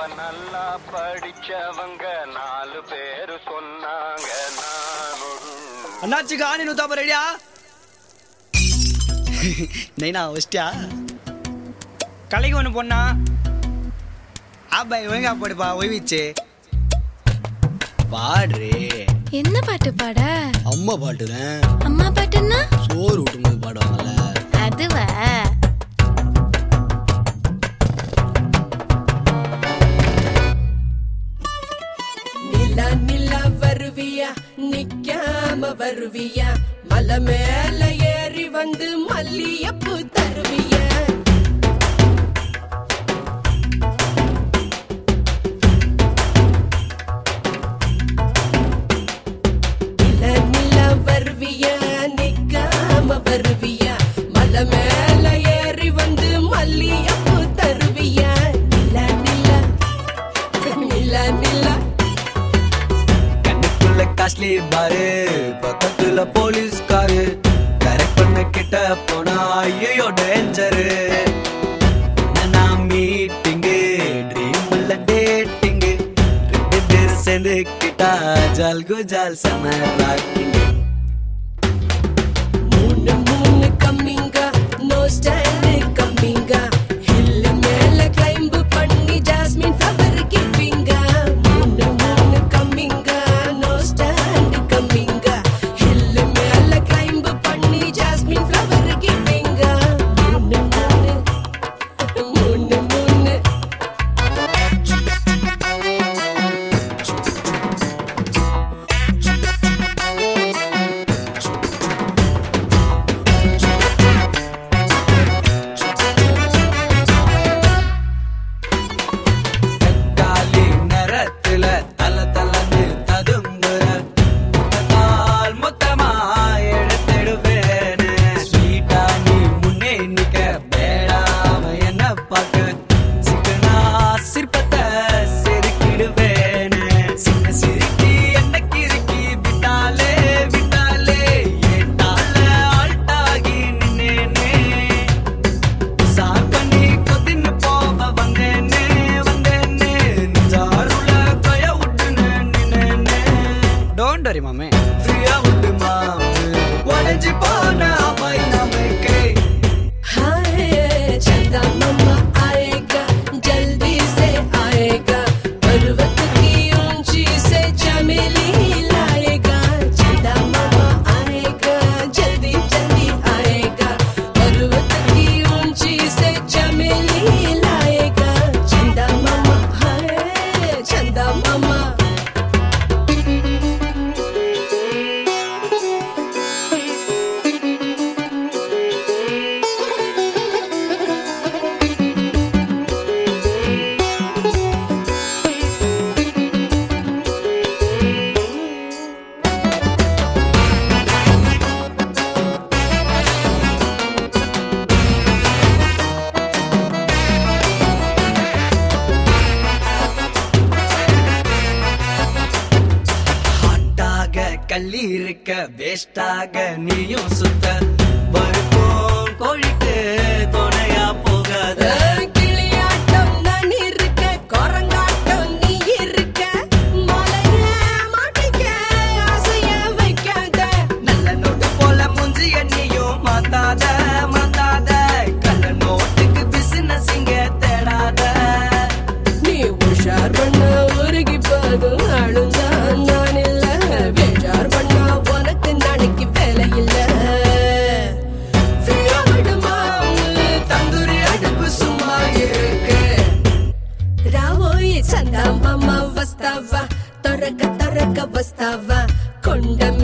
நல்லா படிச்சவங்க நாலு பேரு சொன்னாங்க நான் ஒரு அண்ணாச்சி காணி நூத்தாப்ப ரெடியா நைனா வச்சிட்டியா கலைக்கு ஒன்று பொண்ணா ஆபாய் ஒழுங்கா பாடுப்பா ஒய்விச்சு பாடுறே என்ன பாட்டு பாட அம்மா பாட்டுதான் அம்மா பாட்டுன்னா சோறு ஊட்டும்போது பாடுவாங்கல்ல அதுவா நிலா நிலா வருவியா நிக்காம வருவியா மலை மேல ஏறி வந்து மல்லியப்பூ தருவியா நிலா நிலா வருவியா நிக்காம வருவியா மலை மேல ஏறி வந்து மல்லியப்பூ தருவியா நிலா நிலா நிலா நிலா கண்ணுக்குள்ள காஸ்ட்லி பாரு பக்கத்துல போலீஸ் காரு கரெக்ட் பண்ண கிட்ட போனா ஐயோ டேஞ்சரு நான் மீட்டிங்கு ட்ரீம் உள்ள டேட்டிங்கு ரெண்டு பேரும் சேர்ந்து கிட்டா ஜால் குஜால் சம ராக்கிங்க மூணு மூணு கம்மிங்க நோ ஸ்டாண்ட் கம்மிங்க ஹில் மேல கிளைம்ப் பண்ணி ஜாஸ்மின் ஃப்ளவர் கிப்பிங்க மூணு மூணு கம்மிங்க நோ ஸ்டாண்ட் கம்மிங்க ஹில் மேல கிளைம்ப் பண்ணி ஜாஸ்மின் ஃப்ளவர் கிப்பிங்க மூணு மூணு மூணு மூணு காலி நேரத்துல தல தலன்னு ததும்புற மொத்தமால் மொத்தமா எடுத்திடுவேன்னு ஸ்வீட்டா நீ முன்னே நிக்க பேடாம என்ன பார்க்க சிக்கனா சிற்பத்தை செதுக்கிடுவேன்னு சின்ன சிரிக்கி என்ன கிறுக்கி விட்டாலே விட்டாலே ஏட்டால ஆல்ட்டாகி நின்னேனே சார் பண்ணி கொதின்னு போக வந்தேனே வந்தேனே நெஞ்சாருல கொய விட்டுன்னு நின்னேனே டோன்ட் வரி மாமே ஃப்ரீயா விட்டு மாமே உடஞ்சி போன அவை நமக்கே हाय चंदा मम्मा आएगा जल्दी से आएगा पर्वत की ऊंची से चमेली लाएगा चंदा मम्मा आएगा जल्दी जल्दी आएगा पर्वत की ऊंची से चमेली लाएगा चंदा मम्मा हाय चंदा मम्मा ஹாட்டாக கள்ளி இருக்க வேஸ்டாக நீயும் சுத்த வறுக்கும் கோழிக்கு துணையா போகாத கிளியாட்டம் நான் இருக்க குரங்காட்டம் நீ இருக்க மலைய மாட்டிக்க ஆசைய வைக்காத நல்ல நோட்டு போல மூஞ்சி எண்ணியும் மாத்தாத மாத்தாத கள்ள நோட்டுக்கு பிசினஸ் இங்க தேடாத நீ உஷார் பண்ண உருகி போதும் ஆளுந்தான் நான் இல்ல வேஜார் பண்ணா உனக்கு நாளைக்கு வேலை இல்ல ஃப்ரீயா விடுமா தந்தூரி அடுப்பு சும்மா இருக்கு రావోయే చందా మామ వస్తావా త్వరగా త్వరగా వస్తావా కొండ